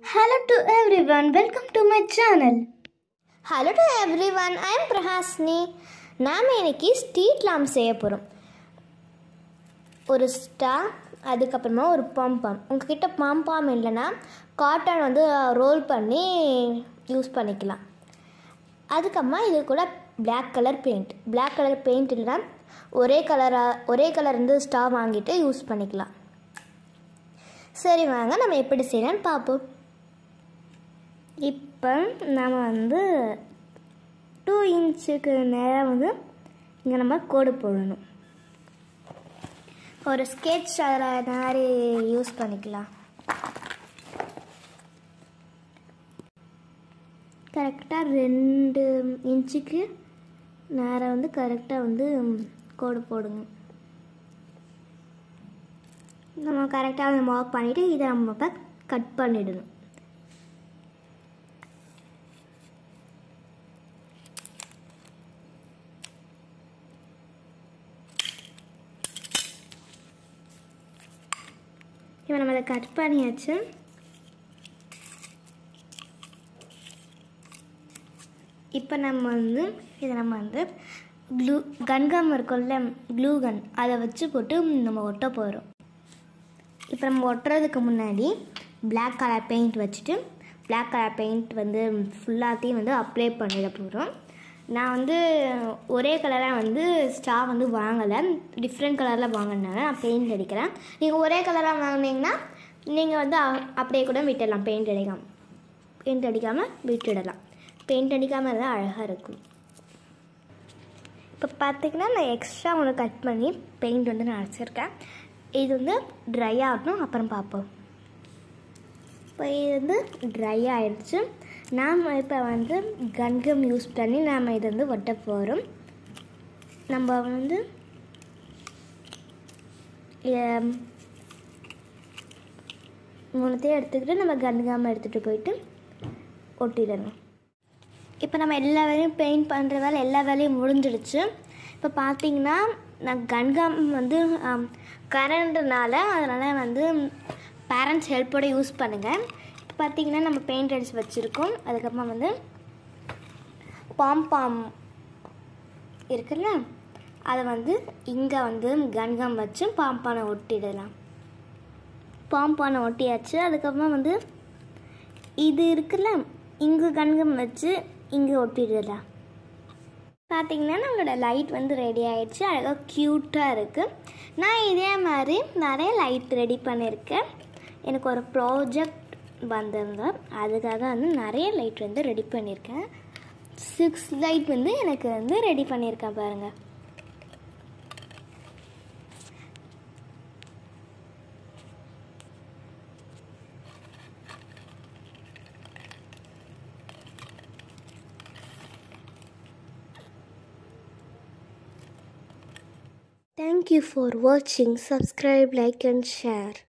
Hello to everyone, welcome to my channel. Hello to everyone I'm Prahasni நாம் இன்னைக்கு street lamp செய்ய போகிறோம் ஒரு ஸ்டார் அதுக்கப்புறமா ஒரு பாம்பாம் உங்ககிட்ட பாம்பாம் இல்லைன்னா காட்டன் வந்து ரோல் பண்ணி யூஸ் பண்ணிக்கலாம் அதுக்கப்புறமா இது கூட Black colour paint Black colour paint இல்லைன்னா ஒரே கலராக ஒரே கலர் இருந்து ஸ்டார் வாங்கிட்டு யூஸ் பண்ணிக்கலாம் சரி வாங்க நம்ம எப்படி செய்யலாம்னு பார்ப்போம் இப்போ நம்ம வந்து டூ இன்ச்சுக்கு நேரம் வந்து இங்கே நம்ம கோடு போடணும் ஒரு ஸ்கெட்ச் அதில் மாதிரி யூஸ் பண்ணிக்கலாம் கரெக்டாக ரெண்டு இன்ச்சுக்கு நேரம் வந்து கரெக்டாக வந்து கோடு போடுங்க நம்ம கரெக்டாக அதை மார்க் பண்ணிவிட்டு இதை நம்ம இப்போ கட் பண்ணிடணும் இப்போ நம்ம அதை கட் பண்ணியாச்சு இப்போ நம்ம வந்து இதை நம்ம வந்து க்ளூ கன்கம் இருக்கும்ல க்ளூ கன் அதை வச்சு போட்டு நம்ம ஒட்ட போகிறோம் இப்போ நம்ம ஒட்டுறதுக்கு முன்னாடி Black கலர் பெயிண்ட் வச்சுட்டு Black கலர் பெயிண்ட் வந்து ஃபுல்லாத்தையும் வந்து அப்ளை பண்ணிட போகிறோம் நான் வந்து ஒரே கலராக வந்து ஸ்டார் வந்து வாங்கலை டிஃப்ரெண்ட் கலரில் வாங்கினால நான் பெயிண்ட் அடிக்கிறேன் நீங்கள் ஒரே கலராக வாங்கினீங்கன்னா நீங்கள் வந்து அ- அப்படியே கூட விட்டுடலாம் பெயிண்ட் அடிக்காமல் பெயிண்ட் அடிக்காமல் விட்டுடலாம் பெயிண்ட் அடிக்காமல் இருந்தால் அழகாக இருக்கும் இப்போ பார்த்தீங்கன்னா நான் எக்ஸ்ட்ரா ஒன்று கட் பண்ணி பெயிண்ட் வந்து நான் அடிச்சிருக்கேன் இது வந்து ட்ரை ஆகட்டும் அப்புறம் பார்ப்போம் இப்போ இது வந்து ட்ரை ஆயிடுச்சு நாம் இப்போ வந்து கன்கம் யூஸ் பண்ணி நாம் இதை வந்து ஒட்ட போகிறோம் நம்ம வந்து இதை மூணுத்தையும் எடுத்துக்கிட்டு நம்ம கன்காமல் எடுத்துகிட்டு போயிட்டு ஒட்டிடணும் இப்போ நம்ம எல்லா வேலையும் பெயிண்ட் பண்ணுற வேலை எல்லா வேலையும் முடிஞ்சிடுச்சு இப்போ பார்த்தீங்கன்னா நான் கன்காம் வந்து கரண்ட்னால அதனால் வந்து பேரண்ட்ஸ் ஹெல்ப்போட யூஸ் பண்ணுங்கள் இப்போ பார்த்தீங்கன்னா நம்ம பெயிண்ட் அடிச்சு வச்சுருக்கோம் அதுக்கப்புறமா வந்து பாம் இருக்குல்ல அதை வந்து இங்கே வந்து கன்காம் வச்சு பாம்பானை ஒட்டிடலாம் பாம்பானை ஒட்டியாச்சு அதுக்கப்புறமா வந்து இது இருக்குல்ல இங்கே கண்கம் வச்சு இங்கே ஒட்டிடலாம் பார்த்தீங்கன்னா நம்மளோட லைட் வந்து ரெடி ஆயிடுச்சு அழகாக க்யூட்டாக இருக்குது நான் இதே மாதிரி நிறைய லைட் ரெடி பண்ணியிருக்கேன் எனக்கு ஒரு ப்ராஜெக்ட் வந்தவங்க அதுக்காக வந்து நிறைய லைட் வந்து ரெடி பண்ணியிருக்கேன் சிக்ஸ் லைட் வந்து எனக்கு வந்து ரெடி பண்ணியிருக்கேன் பாருங்கள் Thank you for watching. Subscribe, like and share.